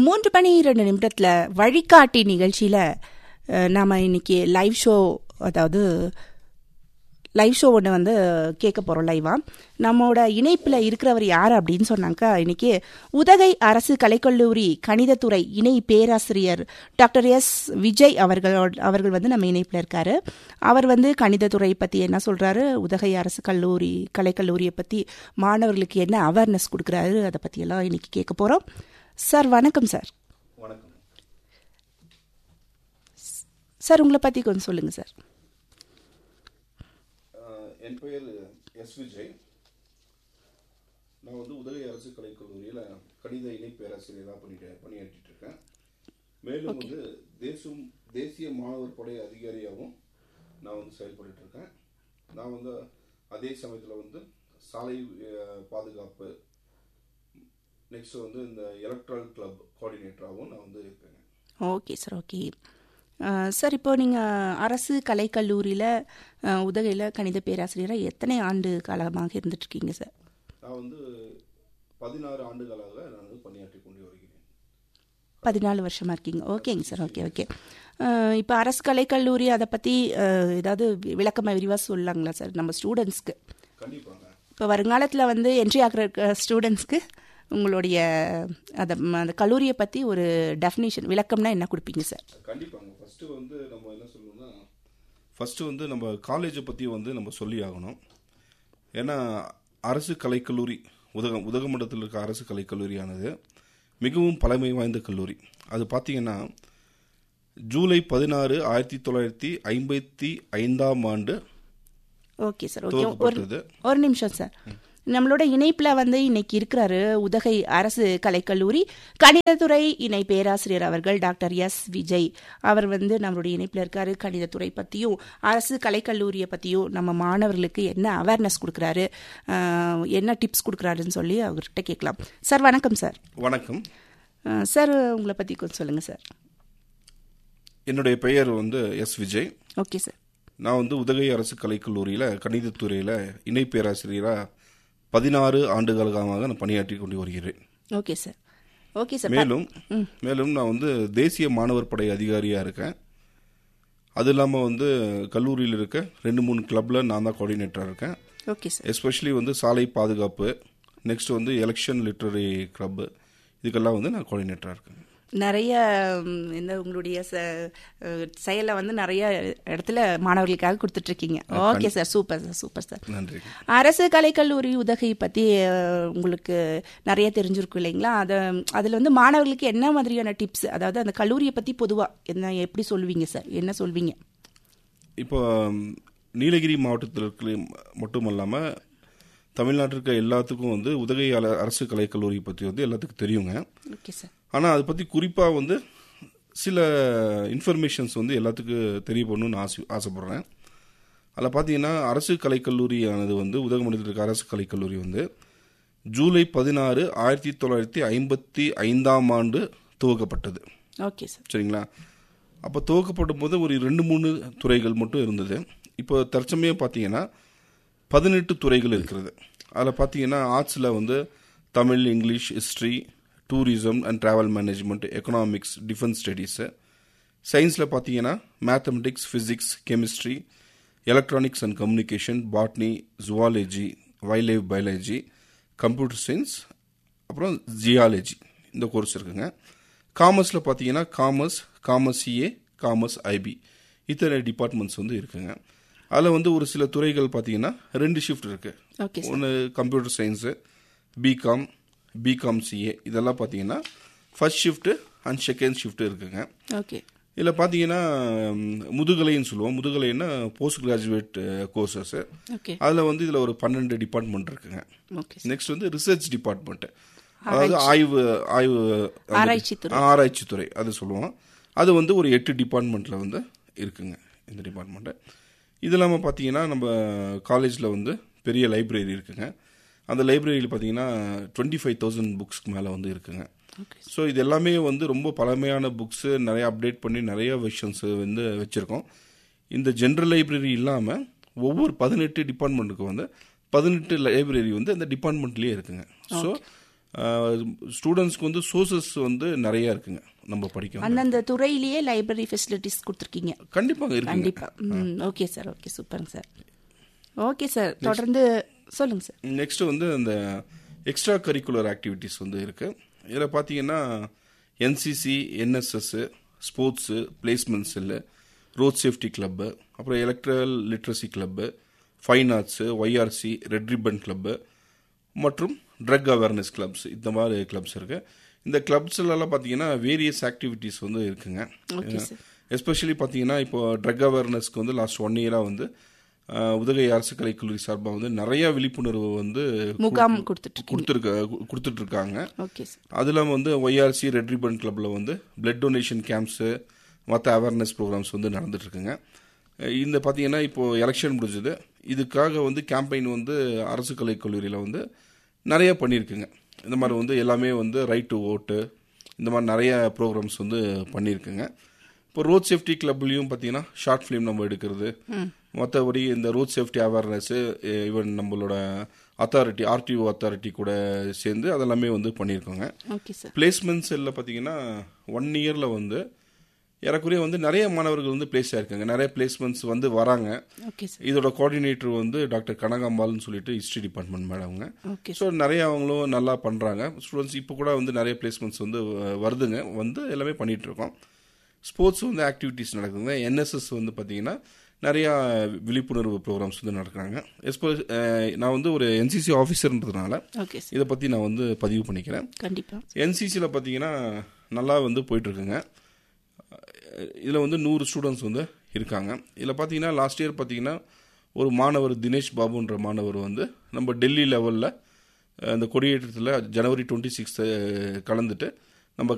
மூன்று மணி இரண்டு நிமிடத்துல வழிகாட்டி நிகழ்ச்சியில அஹ், நாம இன்னைக்கு லைவ் ஷோ அதாவது லைவ் ஷோ ஒன்று வந்து கேட்க போகிறோம் லைவா நம்மோட இணைப்பில் இருக்கிறவர் யார் அப்படின்னு சொன்னாக்கா இன்னைக்கு உதகை அரசு கலைக்கல்லூரி கணிதத்துறை இணை பேராசிரியர் டாக்டர் எஸ் விஜய் அவர்களோட அவர்கள் வந்து நம்ம இணைப்பில் இருக்காரு அவர் வந்து கணிதத்துறை பற்றி என்ன சொல்கிறாரு உதகை அரசு கல்லூரி கலைக்கல்லூரியை பற்றி மாணவர்களுக்கு என்ன அவேர்னஸ் கொடுக்குறாரு அதை பற்றியெல்லாம் இன்னைக்கு கேட்க போகிறோம் சார் வணக்கம் சார் வணக்கம் சார் உங்களை பற்றி கொஞ்சம் சொல்லுங்கள் சார் அஹ் என் பெயர் எஸ் விஜய் நான் வந்து உதகை அரசு கலைக்கல்லூரியில் கணித இணை பேராசிரியராக பண்ணிட்டு பணியாற்றிட்டு இருக்கேன் மேலும் வந்து தேசம் தேசிய மாணவர் படை அதிகாரியாகவும் நான் வந்து செயல்பட்டு இருக்கேன் நான் வந்து அதே சமயத்தில் வந்து சாலை அஹ், பாதுகாப்பு நெக்ஸ்ட் வந்து இந்த எலக்ட்ரல் கிளப் கோஆர்டினேட்டராகவும் நான் வந்து இருக்கேங்க ஓகே சார் ஓகே அஹ், சார் இப்போ நீங்கள் அரசு கலைக்கல்லூரியில் உதகையில் கணித பேராசிரியராக எத்தனை ஆண்டு காலமாக இருந்துட்டு இருக்கீங்க சார் நான் வந்து பதினாறு ஆண்டுகளாக நான் வந்து பணியாற்றி கொண்டு வருகிறேன் பதினாலு வருஷமாக இருக்கீங்க ஓகேங்க சார் ஓகே ஓகே அஹ், இப்போ அரசு கலைக்கல்லூரி அதை பற்றி ஏதாவது விளக்கமாக விரிவாக சொல்லலாங்களா சார் நம்ம ஸ்டூடெண்ட்ஸ்க்கு கண்டிப்பாங்க இப்போ வருங்காலத்தில் வந்து என்ட்ரி ஆகிற ஸ்டூடெண்ட்ஸ்க்கு உங்களுடைய அதை அந்த கல்லூரியை பற்றி ஒரு டெஃபினேஷன் விளக்கம்னா என்ன கொடுப்பீங்க சார் கண்டிப்பாங்க ஃபர்ஸ்ட் வந்து நம்ம என்ன சொல்லணும்னா ஃபர்ஸ்ட் வந்து நம்ம காலேஜை பற்றி வந்து நம்ம சொல்லி ஆகணும் ஏன்னா அரசு கலைக்கல்லூரி உதக உதகமண்டலத்தில் இருக்க அரசு கலைக்கல்லூரியானது மிகவும் பழமை வாய்ந்த கல்லூரி அது பார்த்தீங்கன்னா ஜூலை பதினாறு ஆயிரத்தி தொள்ளாயிரத்தி ஐம்பத்தி ஐந்தாம் ஆண்டு ஓகே சார் ஓகே ஒரு துவக்கப்பட்டது ஒரு நிமிஷம் சார் நம்மளோட இணைப்புல வந்து இன்னைக்கு இருக்கிறாரு உதகை அரசு கலைக்கல்லூரி கணிதத்துறை இணை பேராசிரியர் அவர்கள் டாக்டர் எஸ் விஜய் அவர் வந்து நம்மளுடைய இணைப்புல இருக்காரு கணிதத்துறை பத்தியும் அரசு கலைக்கல்லூரியை பத்தியும் நம்ம மாணவர்களுக்கு என்ன அவேர்னஸ் கொடுக்குறாரு ஆஹ், என்ன டிப்ஸ் கொடுக்குறாருன்னு சொல்லி அவர்கிட்ட கேட்கலாம் சார் வணக்கம் சார் வணக்கம் ஆஹ், சார் உங்களை பத்தி கொஞ்சம் சொல்லுங்க சார் என்னுடைய பெயர் வந்து எஸ் விஜய் ஓகே சார் நான் வந்து உதகை அரசு கலைக்கல்லூரியில் கணிதத்துறையில் இணை பேராசிரியராக பதினாறு ஆண்டுகாலமாக நான் பணியாற்றி கொண்டு வருகிறேன் ஓகே சார் ஓகே சார் மேலும் மேலும் நான் வந்து தேசிய மாணவர் படை அதிகாரியாக இருக்கேன் அது இல்லாமல் வந்து கல்லூரியில் இருக்க ரெண்டு மூணு கிளப்பில் நான் தான் கோஆர்டினேட்டராக இருக்கேன் ஓகே சார் எஸ்பெஷலி வந்து சாலை பாதுகாப்பு நெக்ஸ்ட் வந்து எலெக்ஷன் லிட்டரரி கிளப்பு இதுக்கெல்லாம் வந்து நான் கோஆர்டினேட்டராக இருக்கேன் நிறைய ம், இந்த உங்களுடைய ச- அஹ், செயலை வந்து நிறைய இடத்துல மாணவர்களுக்காக கொடுத்துட்டு இருக்கீங்க okay sir super sir super sir நன்றி அரசு கலைக்கல்லூரி உதகை பத்தி அஹ், உங்களுக்கு நிறைய தெரிஞ்சிருக்கும் இல்லைங்களா அதை அதுல வந்து மாணவர்களுக்கு என்ன மாதிரியான டிப்ஸ் அதாவது அந்த கல்லூரியை பத்தி பொதுவா என்ன எப்படி சொல்வீங்க சார் என்ன சொல்வீங்க இப்போ ம், நீலகிரி மாவட்டத்தில் இருக்க மட்டும் இல்லாமல் தமிழ்நாட்டில் இருக்க எல்லாத்துக்கும் வந்து உதகை அல- அரசு கலைக்கல்லூரி பற்றி வந்து எல்லாத்துக்கும் தெரியுங்க ஓகே சார் ஆனால் அதை பற்றி குறிப்பாக வந்து சில இன்ஃபர்மேஷன்ஸ் வந்து எல்லாத்துக்கும் தெரியப்படணும்னு ஆசை ஆசைப்பட்றேன் அதில் பார்த்தீங்கன்னா அரசு கலைக்கல்லூரியானது வந்து உதகமண்டலத்தில் இருக்க அரசு கலைக்கல்லூரி வந்து ஜூலை பதினாறு ஆயிரத்தி தொள்ளாயிரத்தி ஐம்பத்தி ஐந்தாம் ஆண்டு துவக்கப்பட்டது ஓகே சார் சரிங்களா அப்போ துவக்கப்படும் போது ஒரு ரெண்டு மூணு துறைகள் மட்டும் இருந்தது இப்போ தற்சமயம் பார்த்தீங்கன்னா பதினெட்டு துறைகள் இருக்கிறது அதில் பார்த்தீங்கன்னா ஆர்ட்ஸில் வந்து Tamil English history tourism and travel management economics defence studies சயின்ஸில் பார்த்தீங்கன்னா mathematics physics chemistry electronics and communication botany zoology wildlife biology computer science அப்புறம் ஜியாலஜி இந்த கோர்ஸ் இருக்குங்க காமர்ஸில் பார்த்தீங்கன்னா commerce commerce CA commerce IB இத்தனை டிபார்ட்மெண்ட்ஸ் வந்து இருக்குங்க அதில் வந்து ஒரு சில துறைகள் பார்த்தீங்கன்னா ரெண்டு ஷிஃப்ட் இருக்குது ஓகே சார் ஒன்று computer science BCom BCom CA இதெல்லாம் பார்த்தீங்கன்னா first shift and second shift இருக்குங்க ஓகே இதில் பார்த்தீங்கன்னா ம், முதுகலைன்னு சொல்லுவோம் முதுகலைன்னா போஸ்ட் கிராஜுவேட் கோர்சஸ் ஓகே அதில் வந்து இதில் ஒரு பன்னெண்டு டிபார்ட்மெண்ட் இருக்குங்க ஓகே நெக்ஸ்ட் வந்து ரிசர்ச் டிபார்ட்மெண்ட் அதாவது ஆய்வு ஆய்வு அந்த- ஆராய்ச்சித்துறை. ஆராய்ச்சித்துறை அது சொல்லுவோம் அது வந்து ஒரு எட்டு டிபார்ட்மெண்ட்டில் வந்து இருக்குங்க இந்த டிபார்ட்மெண்ட்டு இது இல்லாமல் பார்த்தீங்கன்னா நம்ம காலேஜில் வந்து பெரிய லைப்ரரி இருக்குங்க அந்த லைப்ரரியில் பார்த்தீங்கன்னா டுவெண்ட்டி ஃபைவ் தௌசண்ட் புக்ஸ்க்கு மேலே வந்து இருக்குங்க ஓகே ஸோ இது எல்லாமே வந்து ரொம்ப பழமையான புக்ஸு நிறைய அப்டேட் பண்ணி நிறைய வெர்ஷன்ஸ் வந்து வச்சுருக்கோம் இந்த ஜென்ரல் லைப்ரரி இல்லாமல் ஒவ்வொரு பதினெட்டு டிபார்ட்மெண்ட்டுக்கு வந்து பதினெட்டு லைப்ரரி வந்து அந்த டிபார்ட்மெண்ட்லேயே இருக்குங்க ஸோ ஸ்டூடெண்ட்ஸ்க்கு வந்து சோர்சஸ் வந்து நிறைய இருக்குங்க நம்ம படிக்க அந்தந்த துறையிலேயே லைப்ரரி ஃபெசிலிட்டிஸ் கொடுத்துருக்கீங்க கண்டிப்பாக இருக்குங்க கண்டிப்பா ம் ஓகே சார் ஓகே சூப்பருங்க சார் ஓகே சார் தொடர்ந்து சொல்லுங்க சார் நெக்ஸ்ட் வந்து அந்த எக்ஸ்ட்ரா கரிக்குலர் ஆக்டிவிட்டீஸ் வந்து இருக்கு இதில் பார்த்தீங்கன்னா NCC NSS sports placement cell road safety club அப்புறம் electoral literacy club fine arts YRC red ribbon club மற்றும் ட்ரக் அவேர்னஸ் கிளப்ஸ் இந்த மாதிரி கிளப்ஸ் இருக்கு இந்த கிளப்ஸ்லாம் பார்த்தீங்கன்னா வேரியஸ் ஆக்டிவிட்டீஸ் வந்து இருக்குங்க ஓகே சார் எஸ்பெஷலி பார்த்தீங்கன்னா இப்போ ட்ரக் அவேர்னஸ்க்கு வந்து லாஸ்ட் ஒன் இயராக வந்து அஹ், உதகை அரசு கலைக்கல்லூரி சார்பாக வந்து நிறைய விழிப்புணர்வு வந்து முகாம் கொடுத்துட்டு இருக்கீங்க கொடுத்துருக்க கொடுத்துட்டு இருக்காங்க ஓகே சார் அது இல்லாமல் வந்து ஒய்ஆர்சி ரெட் ரிப்பன் கிளப்ல வந்து பிளட் டொனேஷன் கேம்ப்ஸு மற்ற அவேர்னஸ் ப்ரோக்ராம்ஸ் வந்து நடந்துட்டு இருக்குங்க அஹ் இந்த பார்த்தீங்கன்னா இப்போ எலெக்ஷன் முடிஞ்சது இதுக்காக வந்து கேம்பெயின் வந்து அரசு கலைக்கல்லூரியில் வந்து நிறைய பண்ணியிருக்குங்க இந்த மாதிரி வந்து எல்லாமே வந்து ரைட் டு ஓட்டு இந்த மாதிரி நிறைய ப்ரோக்ராம்ஸ் வந்து பண்ணியிருக்குங்க இப்போ ரோட் சேஃப்டி கிளப்லையும் பார்த்தீங்கன்னா ஷார்ட் ஃபிலிம் நம்ம எடுக்கிறது மற்றபடி இந்த ரோட் சேஃப்டி அவேர்னஸ்ஸு ஈவன் நம்மளோட அத்தாரிட்டி ஆர்டிஓ அத்தாரிட்டி கூட சேர்ந்து அதெல்லாமே வந்து பண்ணியிருக்கோங்க ஓகே சார் பிளேஸ்மெண்ட் செல்லில் பார்த்தீங்கன்னா ஒன் இயரில் வந்து ஏறக்குறைய வந்து நிறைய மாணவர்கள் வந்து பிளேஸ் ஆயிருக்காங்க நிறைய பிளேஸ்மெண்ட்ஸ் வந்து வராங்க ஓகே சார் இதோட கோஆர்டினேட்டர் வந்து டாக்டர் கனகாம்பால்னு சொல்லிட்டு ஹிஸ்ட்ரி டிபார்ட்மெண்ட் மேடம்ங்க ஓகே ஸோ நிறைய அவங்களும் நல்லா பண்ணுறாங்க ஸ்டூடெண்ட்ஸ் இப்போ கூட வந்து நிறைய பிளேஸ்மெண்ட்ஸ் வந்து அஹ், வருதுங்க வந்து எல்லாமே பண்ணிட்டு இருக்கோம் ஸ்போர்ட்ஸ் வந்து ஆக்டிவிட்டீஸ் நடக்குதுங்க என்எஸ்எஸ் வந்து பார்த்தீங்கன்னா நிறையா விழிப்புணர்வு ப்ரோக்ராம்ஸ் வந்து நடக்கிறாங்க எஸ்போ நான் வந்து ஒரு என்சிசி ஆஃபீஸர்ன்றதுனால ஓகே சார் இதை பற்றி நான் வந்து பதிவு பண்ணிக்கிறேன் கண்டிப்பா என்சிசியில் பார்த்தீங்கன்னா நல்லா வந்து போயிட்டுருக்குங்க இதில் வந்து நூறு ஸ்டூடெண்ட்ஸ் வந்து இருக்காங்க இதில் பார்த்தீங்கன்னா லாஸ்ட் இயர் பார்த்தீங்கன்னா ஒரு மாணவர் தினேஷ் பாபுன்ற மாணவர் வந்து நம்ம டெல்லி லெவலில் அந்த கொடியேற்றத்தில் ஜனவரி டுவெண்ட்டி சிக்ஸ்த்து கலந்துட்டு